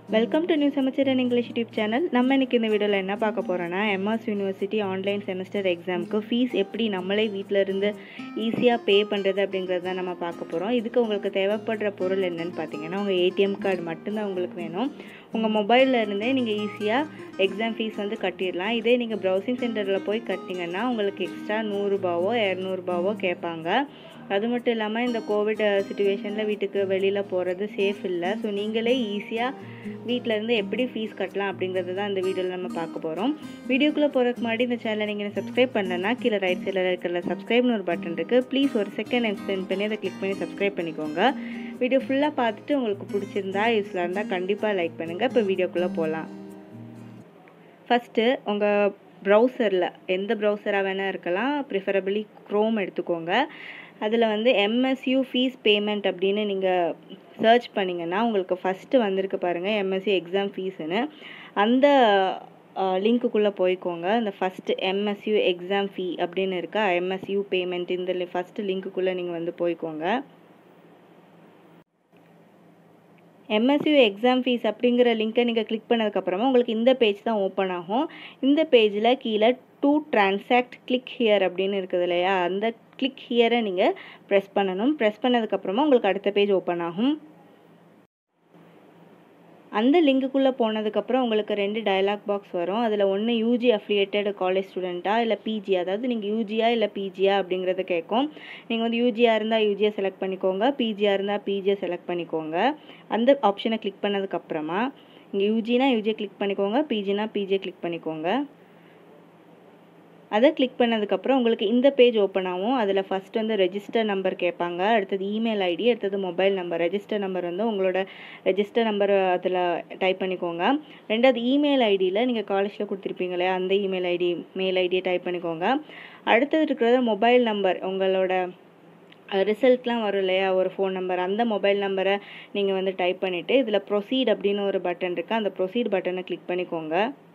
welcome to new Samacheer and English YouTube channel நம்ம இன்னைக்கு இந்த வீடியோவில் என்ன பார்க்க போகிறோன்னா எம்எஸ் யூனிவர்சிட்டி ஆன்லைன் செமஸ்டர் எக்ஸாமுக்கு ஃபீஸ் எப்படி நம்மளே வீட்டில் இருந்து ஈஸியாக பே பண்ணுறது அப்படிங்கிறது தான் நம்ம பார்க்க போகிறோம் இதுக்கு உங்களுக்கு தேவைப்படுற பொருள் என்னன்னு பார்த்தீங்கன்னா உங்கள் ஏடிஎம் கார்டு மட்டும்தான் உங்களுக்கு வேணும் உங்கள் மொபைலில் இருந்தே நீங்கள் ஈஸியாக எக்ஸாம் ஃபீஸ் வந்து கட்டிடலாம் இதே நீங்கள் ப்ரௌசிங் சென்டரில் போய் கட்டிங்கன்னா உங்களுக்கு எக்ஸ்ட்ரா நூறுரூபாவோ இரநூறுபாவோ கேட்பாங்க அது மட்டும் இல்லாமல் இந்த கோவிட் சுச்சுவேஷனில் வீட்டுக்கு வெளியில் போகிறது சேஃப் இல்லை ஸோ நீங்களே ஈஸியாக வீட்டில் இருந்து எப்படி ஃபீஸ் கட்டலாம் அப்படிங்கிறது தான் இந்த வீடியோவில் நம்ம பார்க்க போகிறோம் வீடியோக்குள்ளே போகிறதுக்கு முன்னாடி இந்த சேனலை நீங்கள் சப்ஸ்கிரைப் பண்ணலன்னா கீழே ரைட் சைடில் இருக்கிற சப்ஸ்கிரைப்னு ஒரு பட்டன் இருக்குது ப்ளீஸ் ஒரு செகண்ட் டைம் ஸ்பெண்ட் பண்ணி அதை கிளிக் பண்ணி சப்ஸ்கிரைப் பண்ணிக்கோங்க வீடியோ ஃபுல்லாக பார்த்துட்டு உங்களுக்கு பிடிச்சிருந்தா யூஸ்ஃபுல்லாக இருந்தால் கண்டிப்பாக லைக் பண்ணுங்கள் இப்போ வீடியோக்குள்ளே போகலாம் ஃபஸ்ட்டு உங்கள் ப்ரௌசரில் எந்த ப்ரௌசராக வேணால் இருக்கலாம் ப்ரிஃபரபிளி க்ரோம் எடுத்துக்கோங்க அதில் வந்து எம்எஸ்யூ ஃபீஸ் பேமெண்ட் அப்படின்னு நீங்கள் சர்ச் பண்ணிங்கன்னா உங்களுக்கு ஃபஸ்ட்டு வந்திருக்கு பாருங்கள் எம்எஸ்சி எக்ஸாம் ஃபீஸுன்னு அந்த லிங்க்குள்ளே போய்க்கோங்க இந்த ஃபஸ்ட்டு எம்எஸ்யூ எக்ஸாம் ஃபீ அப்படின்னு இருக்கா எம்எஸ்யூ பேமெண்ட் இந்த ஃபஸ்ட்டு லிங்க்குள்ளே நீங்கள் வந்து போய்க்கோங்க எம்எஸ்யூ எக்ஸாம் ஃபீஸ் அப்படிங்கிற லிங்க்கை நீங்கள் கிளிக் பண்ணதுக்கப்புறமா உங்களுக்கு இந்த பேஜ் தான் ஓப்பன் ஆகும் இந்த பேஜில் கீழே டூ டிரான்சாக்ட் கிளிக் ஹியர் அப்படின்னு இருக்குது இல்லையா அந்த கிளிக் ஹியரை நீங்கள் ப்ரெஸ் பண்ணணும் ப்ரெஸ் பண்ணதுக்கப்புறமா உங்களுக்கு அடுத்த பேஜ் ஓப்பன் ஆகும் அந்த லிங்க்குள்ளே போனதுக்கப்புறம் உங்களுக்கு ரெண்டு டயலாக் பாக்ஸ் வரும் அதில் ஒன்று யூஜி அஃபிலியேட்டட் காலேஜ் ஸ்டூடெண்ட்டா இல்லை பிஜி அதாவது நீங்கள் யூஜியா இல்லை பிஜியா அப்படிங்கிறத கேட்கும் நீங்கள் வந்து யூஜியாக இருந்தால் யூஜியை செலக்ட் பண்ணிக்கோங்க பிஜியாக இருந்தால் பிஜியை செலக்ட் பண்ணிக்கோங்க அந்த ஆப்ஷனை கிளிக் பண்ணதுக்கப்புறமா இங்கே யூஜினா யூஜியை கிளிக் பண்ணிக்கோங்க பிஜினா பிஜியை கிளிக் பண்ணிக்கோங்க அதை கிளிக் பண்ணதுக்கப்புறம் உங்களுக்கு இந்த பேஜ் ஓப்பன் ஆகும் அதில் ஃபஸ்ட் வந்து ரெஜிஸ்டர் நம்பர் கேட்பாங்க அடுத்தது இமெயில் ஐடி அடுத்தது மொபைல் நம்பர் ரெஜிஸ்டர் நம்பர் வந்து உங்களோட ரெஜிஸ்டர் நம்பர் அதில் டைப் பண்ணிக்கோங்க ரெண்டாவது இமெயில் ஐடியில் நீங்கள் காலேஜில் கொடுத்துருப்பீங்களே அந்த இமெயில் ஐடி மெயில் ஐடியை டைப் பண்ணிக்கோங்க அடுத்தது இருக்கிறது மொபைல் நம்பர் உங்களோட ரிசல்ட்லாம் வரும் இல்லையா ஒரு ஃபோன் நம்பர் அந்த மொபைல் நம்பரை நீங்கள் வந்து டைப் பண்ணிவிட்டு இதில் ப்ரொசீட் அப்படின்னு ஒரு பட்டன் இருக்குது அந்த ப்ரொசீட் பட்டனை கிளிக் பண்ணிக்கோங்க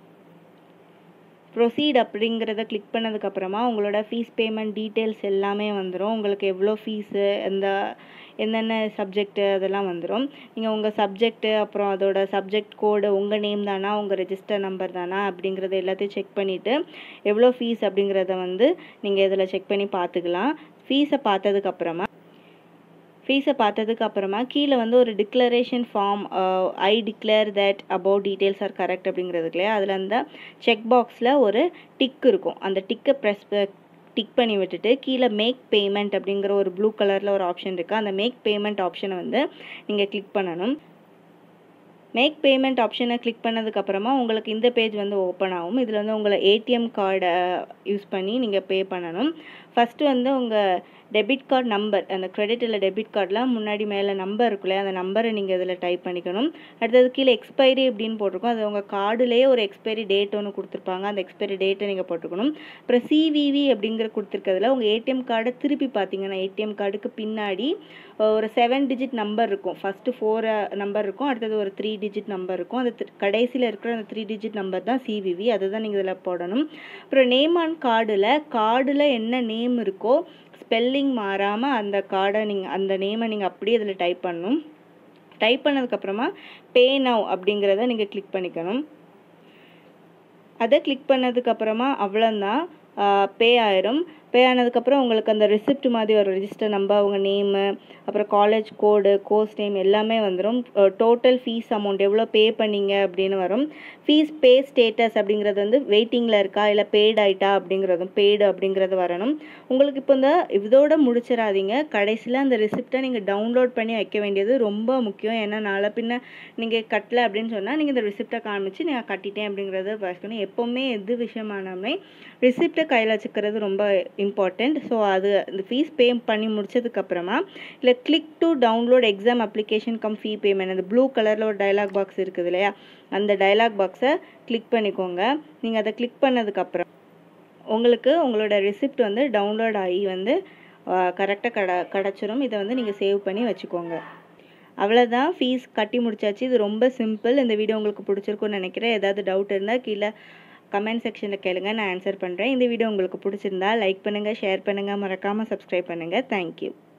ப்ரொசீட் அப்படிங்கிறத கிளிக் பண்ணதுக்கப்புறமா உங்களோட ஃபீஸ் பேமெண்ட் டீட்டெயில்ஸ் எல்லாமே வந்துடும் உங்களுக்கு எவ்வளோ ஃபீஸு எந்த என்னென்ன சப்ஜெக்ட்டு அதெல்லாம் வந்துடும் நீங்கள் உங்கள் சப்ஜெக்ட்டு அப்புறம் அதோட சப்ஜெக்ட் கோடு உங்கள் நேம் தானா உங்கள் ரெஜிஸ்டர் நம்பர் தானா அப்படிங்கிறத எல்லாத்தையும் செக் பண்ணிவிட்டு எவ்வளோ ஃபீஸ் அப்படிங்கிறத வந்து நீங்கள் இதில் செக் பண்ணி பார்த்துக்கலாம் ஃபீஸை பார்த்ததுக்கப்புறமா ஃபீஸை பார்த்ததுக்கு அப்புறமா கீழே வந்து ஒரு declaration form I declare that about details are correct அப்படிங்கிறதுக்கு இல்லையா அதில் அந்த செக் பாக்ஸில் ஒரு டிக் இருக்கும் அந்த டிக்கை ப்ரெஸ் டிக் பண்ணி விட்டுட்டு கீழே மேக் பேமெண்ட் அப்படிங்கிற ஒரு ப்ளூ கலரில் ஒரு ஆப்ஷன் இருக்குது அந்த மேக் பேமெண்ட் ஆப்ஷனை வந்து நீங்கள் கிளிக் பண்ணணும் மேக் பேமெண்ட் ஆப்ஷனை கிளிக் பண்ணதுக்கப்புறமா உங்களுக்கு இந்த பேஜ் வந்து ஓப்பன் ஆகும் இதில் வந்து உங்களை ஏடிஎம் கார்டை யூஸ் பண்ணி நீங்கள் பே பண்ணணும் ஃபஸ்ட்டு வந்து உங்கள் டெபிட் கார்டு நம்பர் அந்த கிரெடிட் இல்லை டெபிட் கார்டில் முன்னாடி மேலே நம்பர் இருக்குல்ல அந்த நம்பரை நீங்கள் இதில் டைப் பண்ணிக்கணும் அடுத்தது கீழே எக்ஸ்பைரி அப்படின்னு போட்டிருக்கோம் அது உங்கள் கார்டுலேயே ஒரு எக்ஸ்பைரி டேட் ஒன்று கொடுத்துருப்பாங்க அந்த எக்ஸ்பைரி டேட்டை நீங்கள் போட்டுக்கணும் அப்புறம் சிவிவி அப்படிங்கிற கொடுத்துருக்கிறதுல உங்கள் ஏடிஎம் கார்டை திருப்பி பார்த்தீங்கன்னா ஏடிஎம் கார்டுக்கு பின்னாடி ஒரு செவன் டிஜிட் நம்பர் இருக்கும் ஃபஸ்ட்டு ஃபோர் நம்பர் இருக்கும் அடுத்தது ஒரு த்ரீ டிஜிட் நம்பர் இருக்கும் அந்த கடைசியில் இருக்கிற அந்த த்ரீ டிஜிட் நம்பர் தான் சிவிவி அதை தான் நீங்கள் இதில் போடணும் அப்புறம் நேம் ஆன் கார்டில் கார்டில் என்ன நேம் இருக்கோ ஸ்பெல்லிங் மாறாமல் அந்த கார்டை நீங்கள் அந்த நேமை நீங்கள் அப்படியே இதில் டைப் பண்ணணும் டைப் பண்ணதுக்கப்புறமா பே நவ் அப்படிங்கிறத நீங்கள் கிளிக் பண்ணிக்கணும் அதை கிளிக் பண்ணதுக்கப்புறமா அவ்வளோந்தான் பே ஆயிரும் பே ஆனதுக்கப்புறம் உங்களுக்கு அந்த ரிசிப்ட் மாதிரி ஒரு ரெஜிஸ்டர் நம்பர் அவங்க நேமு அப்புறம் காலேஜ் கோடு கோர்ஸ் நேம் எல்லாமே வந்துடும் டோட்டல் ஃபீஸ் அமௌண்ட் எவ்வளோ பே பண்ணீங்க அப்படின்னு வரும் ஃபீஸ் பே ஸ்டேட்டஸ் அப்படிங்கிறது வந்து வெயிட்டிங்கில் இருக்கா இல்லை பெய்டு ஆயிட்டா அப்படிங்கிறதும் பெய்டு அப்படிங்கிறது வரணும் உங்களுக்கு இப்போ இந்த இதோட முடிச்சிடாதீங்க கடைசியில் அந்த ரிசிப்டை நீங்கள் டவுன்லோட் பண்ணி வைக்க வேண்டியது ரொம்ப முக்கியம் ஏன்னா நாளை பின்ன நீங்கள் கட்டல அப்படின்னு சொன்னால் நீங்கள் இந்த ரிசிப்டை காமிச்சு நான் கட்டிட்டேன் அப்படிங்கிறத பார்க்கணும் எப்போவுமே எது விஷயமானாமே ரிசிப்டை கையில் வச்சுக்கிறது ரொம்ப இம்பார்ட்டண்ட் ஸோ அது இந்த ஃபீஸ் பே பண்ணி முடிச்சதுக்கப்புறமா இல்லை click to download exam application cum fee payment அந்த ப்ளூ கலரில் ஒரு டைலாக் பாக்ஸ் இருக்குது இல்லையா அந்த டைலாக் பாக்ஸை கிளிக் பண்ணிக்கோங்க நீங்கள் அதை கிளிக் பண்ணதுக்கப்புறம் உங்களுக்கு உங்களோட ரிசிப்ட் வந்து டவுன்லோட் ஆகி வந்து கரெக்டாக கட கிடச்சிரும் இதை வந்து நீங்கள் சேவ் பண்ணி வச்சுக்கோங்க அவ்வளோதான் ஃபீஸ் கட்டி முடிச்சாச்சு இது ரொம்ப சிம்பிள் இந்த வீடியோ உங்களுக்கு பிடிச்சிருக்குன்னு நினைக்கிறேன் ஏதாவது டவுட் இருந்தால் கீழே கமெண்ட் செக்ஷனில் கேளுங்க நான் ஆன்சர் பண்ணுறேன் இந்த வீடியோ உங்களுக்கு பிடிச்சிருந்தா லைக் பண்ணுங்கள் ஷேர் பண்ணுங்கள் மறக்காமல் சப்ஸ்கிரைப் பண்ணுங்கள் தேங்க்யூ